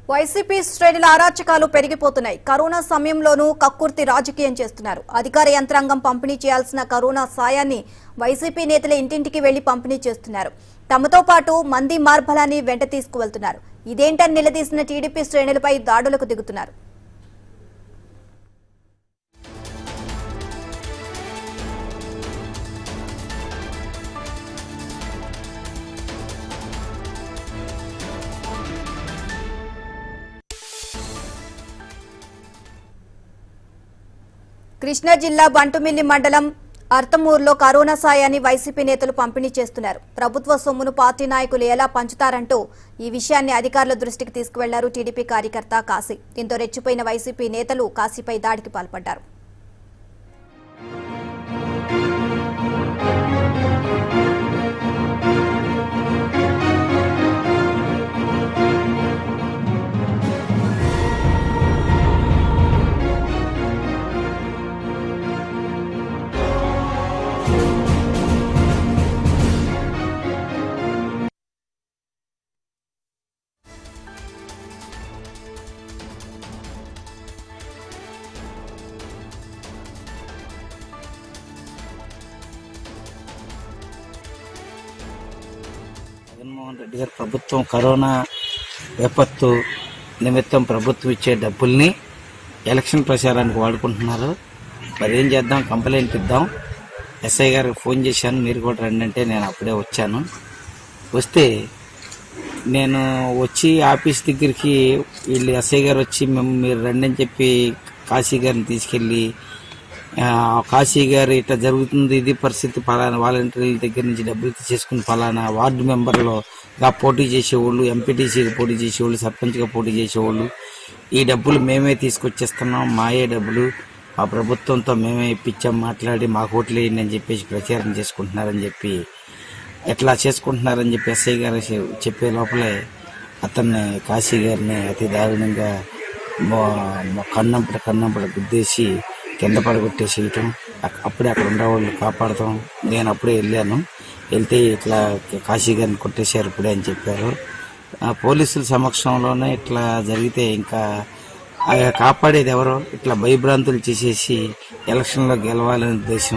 YCP శ్రేణుల అరాచకాలు పెరిగిపోతున్నాయి కరోనా సమయంలోనూ కక్కుర్తి రాజకీయం చేస్తున్నారు అధికార యంత్రాంగం పంపిణీ చేయాల్సిన కరోనా సాయాన్ని వైసీపీ నేతలు ఇంటింటికి వెళ్లి పంపిణీ చేస్తున్నారు తమతో పాటు మంది మార్బలాన్ని వెంట తీసుకువెళ్తున్నారు ఇదేంటని నిలదీసిన టీడీపీ శ్రేణులపై దాడులకు దిగుతున్నారు కృష్ణా జిల్లా బంటుమిల్లి మండలం అర్తమూరులో కరోనా సాయాన్ని వైసీపీ నేతలు పంపిణీ చేస్తున్నారు ప్రభుత్వ సొమ్మును పార్టీ నాయకులు ఎలా పంచుతారంటూ ఈ విషయాన్ని అధికారుల దృష్టికి తీసుకువెళ్లారు టీడీపీ కార్యకర్త కాశీ దీంతో రెచ్చిపోయిన వైసీపీ నేతలు కాశీపై దాడికి పాల్పడ్డారు జగన్మోహన్ రెడ్డి గారు ప్రభుత్వం కరోనా విపత్తు నిమిత్తం ప్రభుత్వం ఇచ్చే డబ్బుల్ని ఎలక్షన్ ప్రచారానికి వాడుకుంటున్నారు మరి ఏం చేద్దాం కంప్లైంట్ ఇద్దాం ఎస్ఐ గారికి ఫోన్ చేశాను మీరు కూడా రండి అంటే నేను అప్పుడే వచ్చాను వస్తే నేను వచ్చి ఆఫీస్ దగ్గరికి వీళ్ళు ఎస్ఐ గారు వచ్చి మేము మీరు రండి అని చెప్పి కాశీ గారిని తీసుకెళ్ళి ఆ, కాశీ గారు ఇట్లా జరుగుతుంది ఇది పరిస్థితి ఫలానా వాలంటీర్ల దగ్గర నుంచి డబ్బులు తీసేసుకుని ఫలానా వార్డు మెంబర్లో గా పోటీ చేసేవాళ్ళు ఎంపీటీసీగా పోటీ చేసేవాళ్ళు సర్పంచ్గా పోటీ చేసేవాళ్ళు ఈ డబ్బులు మేమే తీసుకొచ్చేస్తున్నాం మాయే డబ్బులు ఆ ప్రభుత్వంతో మేమే ఇప్పించాం మాట్లాడి మాకు ఓట్లు వేయండి అని చెప్పేసి ప్రచారం చేసుకుంటున్నారని చెప్పి ఎట్లా చేసుకుంటున్నారని చెప్పి ఎస్ఐ గారు చె- చెప్పే లోపలే అతన్ని కాశీ గారిని అతి దారుణంగా మో- మో- కన్నంపడ కన్నంపడ గుద్దేసి కింద పడగొట్టేసేయటం అక్- అప్పుడే అక్కడ ఉండేవాళ్ళు కాపాడటం నేను అప్పుడే వెళ్ళాను వెళ్తే ఇట్లా కాశీ గారిని కొట్టేశారు ఇప్పుడే అని చెప్పారు ఆ పోలీసుల సమక్షంలోనే ఇట్లా జరిగితే ఇంకా ఆ కాపాడేది ఎవరో ఇట్లా భయభ్రాంతులు చేసేసి ఎలక్షన్లో గెలవాలనే ఉద్దేశం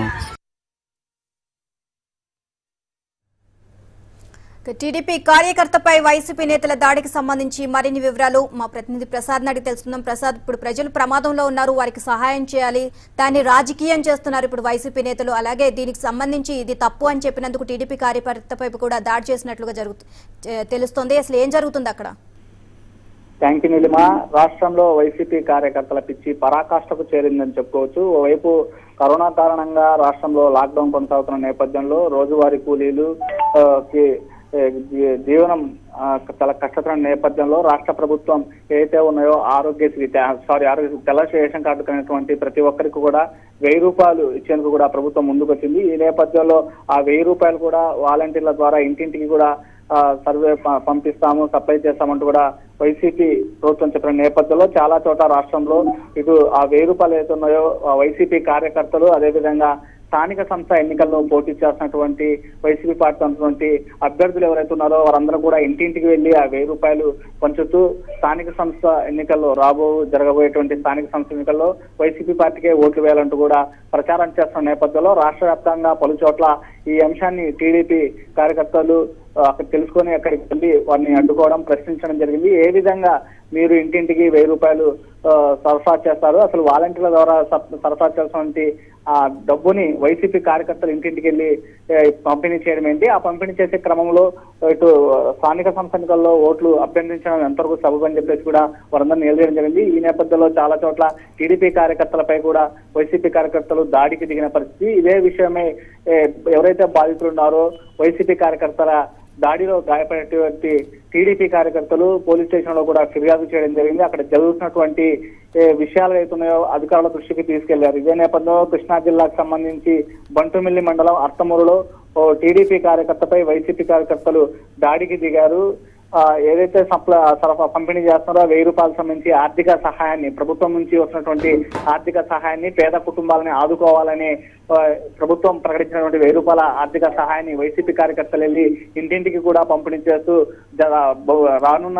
ఇక టీడీపీ కార్యకర్తపై వైసీపీ నేతల దాడికి సంబంధించి మరిన్ని వివరాలు మా ప్రతినిధి ప్రసాద్ అడిగి తెలుసుకుందాం ప్రసాద్ ఇప్పుడు ప్రజలు ప్రమాదంలో ఉన్నారు వారికి సహాయం చేయాలి దాన్ని రాజకీయం చేస్తున్నారు ఇప్పుడు వైసీపీ నేతలు అలాగే దీనికి సంబంధించి ఇది తప్పు అని చెప్పినందుకు టీడీపీ కార్యకర్తపై కూడా దాడి చేసినట్లుగా జరుగుతు ఏ, తెలుస్తోంది అసలు ఏం జరుగుతుంది అక్కడ థ్యాంక్ యూ నీలిమ రాష్ట్రంలో వైసీపీ కార్యకర్తల పిచ్చి పరాకాష్ఠకు చేరిందని చెప్పుకోవచ్చు ఓవైపు కరోనా కారణంగా రాష్ట్రంలో లాక్డౌన్ కొనసాగుతున్న నేపథ్యంలో రోజువారీ కూలీలు ఆ, కి, ఏ, జీ- జీవనం ఆ, చాలా కష్టతర నేపథ్యంలో రాష్ట్ర ప్రభుత్వం ఏదైతే ఉన్నాయో ఆరోగ్యశ్రీ తే- సారీ ఆరోగ్య తెల్ల రేషన్ కార్డు కలిగినటువంటి ప్రతి ఒక్కరికి కూడా వెయ్యి రూపాయలు ఇచ్చేందుకు కూడా ప్రభుత్వం ముందుకొచ్చింది ఈ నేపథ్యంలో ఆ వెయ్యి రూపాయలు కూడా వాలంటీర్ల ద్వారా ఇంటింటికి కూడా ఆ, సర్వే ప- పంపిస్తాము సప్లై చేస్తామంటూ కూడా వైసీపీ ప్రభుత్వం చెప్పిన నేపథ్యంలో చాలా చోట్ల రాష్ట్రంలో ఇటు ఆ వెయ్యి రూపాయలు ఏదైతే ఉన్నాయో ఆ వైసీపీ కార్యకర్తలు అదేవిధంగా స్థానిక సంస్థ ఎన్నికల్లో పోటీ చేస్తున్నటువంటి వైసీపీ పార్టీ ఉన్నటువంటి అభ్యర్థులు ఎవరైతే ఉన్నారో వారందరూ కూడా ఇంటింటికి వెళ్లి ఆ వెయ్యి రూపాయలు పంచుతూ స్థానిక సంస్థ ఎన్నికల్లో రాబో జరగబోయేటువంటి స్థానిక సంస్థ ఎన్నికల్లో వైసీపీ పార్టీకే ఓట్లు వేయాలంటూ కూడా ప్రచారం చేస్తున్న నేపథ్యంలో రాష్ట్ర వ్యాప్తంగా పలు చోట్ల ఈ అంశాన్ని టీడీపీ కార్యకర్తలు ఆ, అక్కడ తెలుసుకొని అక్కడికి వెళ్ళి వారిని అడ్డుకోవడం ప్రశ్నించడం జరిగింది ఏ విధంగా మీరు ఇంటింటికి వెయ్యి రూపాయలు ఆ, సరఫరా చేస్తారు అసలు వాలంటీర్ల ద్వారా సప్- సరఫరా చేసినటువంటి ఆ డబ్బుని వైసీపీ కార్యకర్తలు ఇంటింటికి వెళ్ళి ఏ, పంపిణీ చేయడం ఏంటి ఆ పంపిణీ చేసే క్రమంలో ఇటు స్థానిక సంస్థ ఎన్నికల్లో ఓట్లు అభ్యర్థించడం ఎంతవరకు సబబు అని చెప్పేసి కూడా వారందరినీ నిలదీయడం జరిగింది ఈ నేపథ్యంలో చాలా చోట్ల టీడీపీ కార్యకర్తలపై కూడా వైసీపీ కార్యకర్తలు దాడికి దిగిన పరిస్థితి ఇదే విషయమై ఏ, ఎవరైతే బాధితులు ఉన్నారో వైసీపీ కార్యకర్తల దాడిలో గాయపడినటువంటి టీడీపీ కార్యకర్తలు పోలీస్ స్టేషన్ లో కూడా ఫిర్యాదు చేయడం జరిగింది అక్కడ జరుగుతున్నటువంటి ఏ, విషయాలు ఏతున్నాయో అధికారుల దృష్టికి తీసుకెళ్లారు ఇదే నేపథ్యంలో కృష్ణా జిల్లాకు సంబంధించి బంటుమిల్లి మండలం అర్తమూరులో ఓ టీడీపీ కార్యకర్తపై వైసీపీ కార్యకర్తలు దాడికి దిగారు ఆ, ఏదైతే సప్ల సరఫరా పంపిణీ చేస్తున్నారో ఆ వెయ్యి రూపాయలకు సంబంధించి ఆర్థిక సహాయాన్ని ప్రభుత్వం నుంచి వస్తున్నటువంటి ఆర్థిక సహాయాన్ని పేద కుటుంబాలని ఆదుకోవాలని ఆ, ప్రభుత్వం ప్రకటించినటువంటి వెయ్యి రూపాయల ఆర్థిక సహాయాన్ని వైసీపీ కార్యకర్తలు వెళ్ళి ఇంటింటికి కూడా పంపిణీ చేస్తూ జ- బ- రానున్న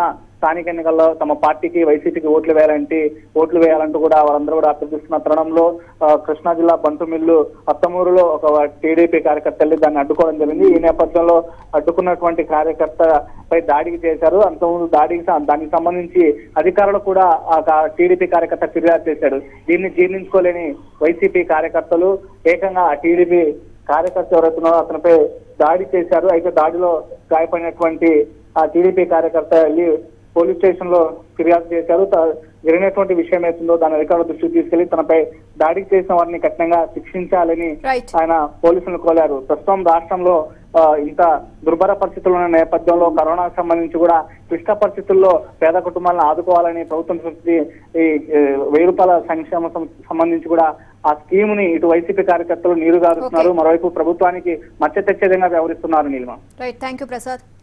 స్థానిక ఎన్నికల్లో తమ పార్టీకి వైసీపీకి ఓట్లు వేయాలంటే ఓట్లు వేయాలంటూ కూడా వారందరూ కూడా అభ్యర్థిస్తున్న తరుణంలో ఆ, కృష్ణా జిల్లా బంటుమిల్లు అత్తమూరులో ఒక టీడీపీ కార్యకర్త వెళ్ళి దాన్ని అడ్డుకోవడం జరిగింది ఈ నేపథ్యంలో అడ్డుకున్నటువంటి కార్యకర్తపై దాడికి చేశారు అంతకుముందు దాడికి స- దానికి సంబంధించి అధికారులు కూడా ఆ కా- టీడీపీ కార్యకర్త ఫిర్యాదు చేశాడు దీన్ని జీర్ణించుకోలేని వైసీపీ కార్యకర్తలు ఏకంగా ఆ టీడీపీ కార్యకర్త ఎవరైతే ఉన్నారో అతనిపై దాడి చేశారు అయితే దాడిలో గాయపడినటువంటి ఆ టీడీపీ కార్యకర్త వెళ్ళి పోలీస్ స్టేషన్ లో ఫిర్యాదు చేశారు త- జరిగినటువంటి విషయం ఏతుందో దాని అధికారుల దృష్టికి తీసుకెళ్లి తనపై దాడికి చేసిన వారిని కఠినంగా శిక్షించాలని Right. ఆయన పోలీసులను కోరారు ప్రస్తుతం రాష్ట్రంలో ఆ, ఇంత దుర్భర పరిస్థితులు ఉన్న నేపథ్యంలో కరోనాకు సంబంధించి కూడా క్లిష్ట పరిస్థితుల్లో పేద కుటుంబాలను ఆదుకోవాలని ప్రభుత్వం దృష్టి ఈ ఏ, వెయ్యి రూపాయల సంక్షేమ సం- సంబంధించి కూడా ఆ స్కీమ్ ని ఇటు వైసీపీ కార్యకర్తలు నీరుగారుస్తున్నారు Okay. మరోవైపు ప్రభుత్వానికి మచ్చ తెచ్చే విధంగా వ్యవహరిస్తున్నారు Neelima right thank you Prasad